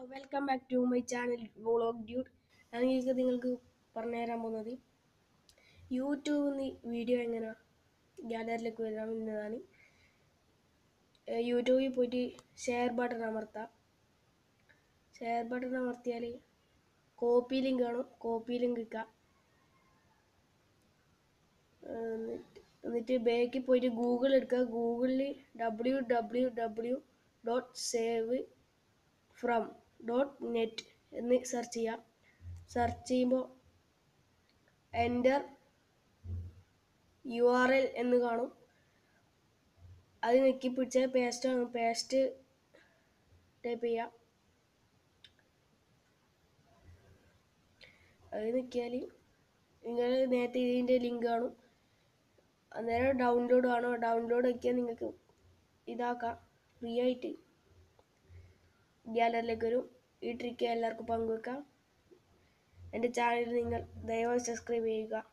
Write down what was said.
welcome back to my channel vlog dude ഞാൻ നിങ്ങൾക്ക് നിങ്ങൾക്ക് പറഞ്ഞു തരാൻ പോകുന്നത് യൂട്യൂബിൽ നിന്ന് വീഡിയോ എങ്ങനെ ഗാലറിയിലേക്ക് വരാം എന്നതാണ് ഏഹ് യൂട്യൂബിൽ പോയിട്ട് ഷെയർ ബട്ടൺ അമർത്താം ഷെയർ ബട്ടൺ അമർത്തിയാൽ കോപ്പി ലിങ്ക് കാണും കോപ്പി ലിങ്ക് ഇക്കാം ഏഹ് എന്നിട്ട് എന്നിട്ട് ബാക്കിൽ പോയിട്ട് ഗൂഗിൾ എടുക്കുക ഗൂഗിളിൽ W W W dot save from dot net എന്ന് സെർച്ച് ചെയ്യാം സെർച്ച് ചെയ്യുമ്പോൾ എൻ്റർ യു ആർ എൽ എന്ന് കാണും അത് ഞെക്കി പിടിച്ചാൽ പേസ്റ്റ് ആണ് പേസ്റ്റ് ടൈപ്പ് ചെയ്യാം അത് നിൽക്കിയാൽ നിങ്ങൾ നേരത്തെ ഇതിൻ്റെ ലിങ്ക് കാണും അന്നേരം ഡൗൺലോഡ് ആണോ ഡൗൺലോഡ് ആക്കിയാൽ നിങ്ങൾക്ക് ഇതാക്കാം ഫ്രീ ആയിട്ട് ഗ്യാലറിയിലേക്ക് വരും ഈ ട്രിക്ക് എല്ലാവർക്കും പങ്കുവെക്കാം എൻ്റെ ചാനൽ നിങ്ങൾ ദയവായി സബ്സ്ക്രൈബ് ചെയ്യുക